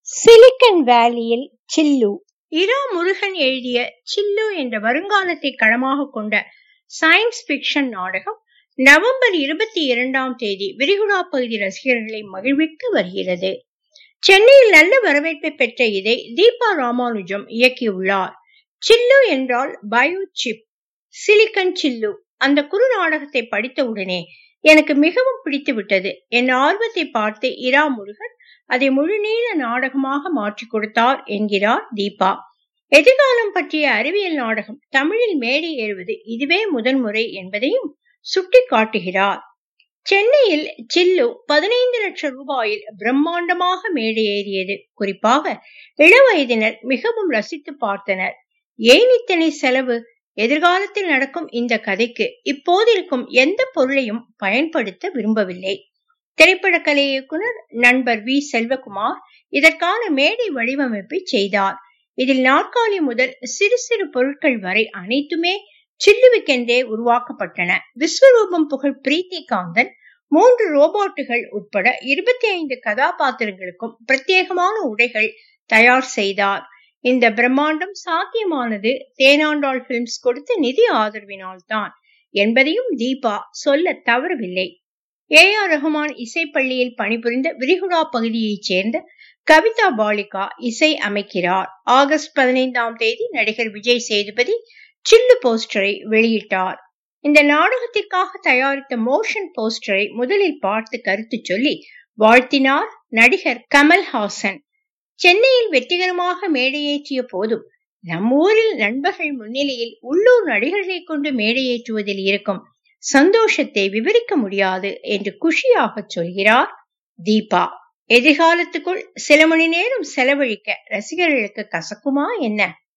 silicon வேலியில் சில்லு இரா முருகன் எழுதிய சில்லு என்ற வருங்காலத்தை களமாக கொண்ட சயின்ஸ் பிக்ஷன் நாடகம் நவம்பர் இருபத்தி இரண்டாம் தேதி விரிகுடா பகுதி ரசிகர்களை மகிழ்விக்க வருகிறது சென்னையில் நல்ல வரவேற்பை பெற்ற இதை தீபா ராமானுஜம் இயக்கியுள்ளார் சில்லு என்றால் பயோ சிப் சிலிக்கன் சில்லு அந்த குறு நாடகத்தை படித்த உடனே எனக்கு மிகவும் பிடித்து விட்டது என் ஆர்வத்தை பார்த்து இரா முருகன் அதை முழுநீள நாடகமாக மாற்றி கொடுத்தார் என்கிறார் தீபா எதிர்காலம் பற்றிய அறிவியல் நாடகம் தமிழில் மேடை ஏறுவது இதுவே முதன்முறை என்பதையும் சுட்டி காட்டுகிறார் சென்னையில் சில்லு பதினைந்து லட்சம் ரூபாயில் பிரம்மாண்டமாக மேடை ஏறியது குறிப்பாக இளவயதினர் மிகவும் ரசித்து பார்த்தனர் ஏன் இத்தனை செலவு எதிர்காலத்தில் நடக்கும் இந்த கதைக்கு இப்போதிருக்கும் எந்த பொருளையும் பயன்படுத்த விரும்பவில்லை திரைப்பட கலை இயக்குனர் நண்பர் வி செல்வகுமார் இதற்கான மேடை வடிவமைப்பை செய்தார் இதில் நாற்காலி முதல் சிறு சிறு பொருட்கள் வரை அனைத்துமே சில்லுவுக்கென்றே உருவாக்கப்பட்டன விஸ்வரூபம் புகழ் பிரீத்தி காந்தன் மூன்று ரோபோட்டுகள் உட்பட இருபத்தி ஐந்து கதாபாத்திரங்களுக்கும் பிரத்யேகமான உடைகள் தயார் செய்தார் இந்த பிரம்மாண்டம் சாத்தியமானது தேனாண்டாள் பிலிம்ஸ் கொடுத்த நிதி ஆதரவினால் தான் என்பதையும் தீபா சொல்ல தவறவில்லை ஏ ஆர் ரஹ்மான் இசைப்பள்ளியில் பணிபுரிந்த விரிகுடா பகுதியைச் சேர்ந்த கவிதா பாலிகா இசை அமைக்கிறார் ஆகஸ்ட் பதினைந்தாம் தேதி நடிகர் விஜய் சேதுபதி சில்லு போஸ்டரை வெளியிட்டார் இந்த நாடகத்திற்காக தயாரித்த மோஷன் போஸ்டரை முதலில் பார்த்து கருத்து சொல்லி வாழ்த்தினார் நடிகர் கமல்ஹாசன் சென்னையில் வெற்றிகரமாக மேடையேற்றிய போதும் நம் ஊரில் நண்பர்கள் முன்னிலையில் உள்ளூர் நடிகர்களை கொண்டு மேடையேற்றுவதில் இருக்கும் சந்தோஷத்தை விவரிக்க முடியாது என்று குஷியாக சொல்கிறார் தீபா எதிர்காலத்துக்குள் சில மணி நேரம் செலவழிக்க ரசிகர்களுக்கு கசக்குமா என்ன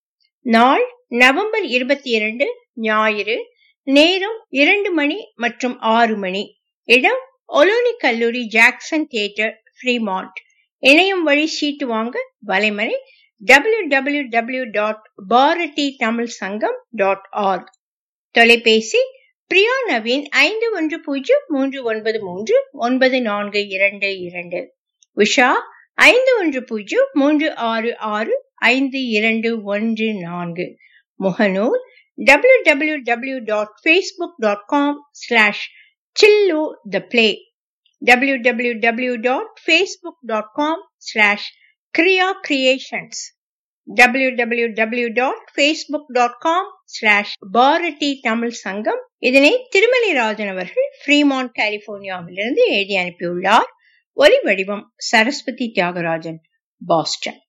நாள் நவம்பர் இருபத்தி இரண்டு ஞாயிறு நேரம் இரண்டு மணி மற்றும் ஆறு மணி இடம் ஒலோனி கல்லூரி ஜாக்சன் தியேட்டர் ஃப்ரீமாண்ட் இணையம் வழி சீட்டு வாங்க வலைமறை W W W dot Bharathi Tamil Sangam dot arc தொலைபேசி பிரியா நவீன் ஐந்து ஒன்று பூஜ்ஜியம் மூன்று ஒன்பது மூன்று ஒன்பது நான்கு இரண்டு இரண்டு உஷா ஐந்து ஒன்று பூஜ்ஜியம் மூன்று ஆறு ஆறு ஐந்து இரண்டு ஒன்று நான்கு முகநூல் W W W dot Facebook dot com slash Chillu the play W W W dot Facebook dot com slash Kriya creations W W W dot Facebook dot com slash Bharathi Tamil Sangam இதனை திருமலை ராஜன் அவர்கள் ஃப்ரீமான் கலிபோர்னியாவிலிருந்து எழுதி அனுப்பியுள்ளார் ஒலி வடிவம் சரஸ்வதி தியாகராஜன் பாஸ்டன்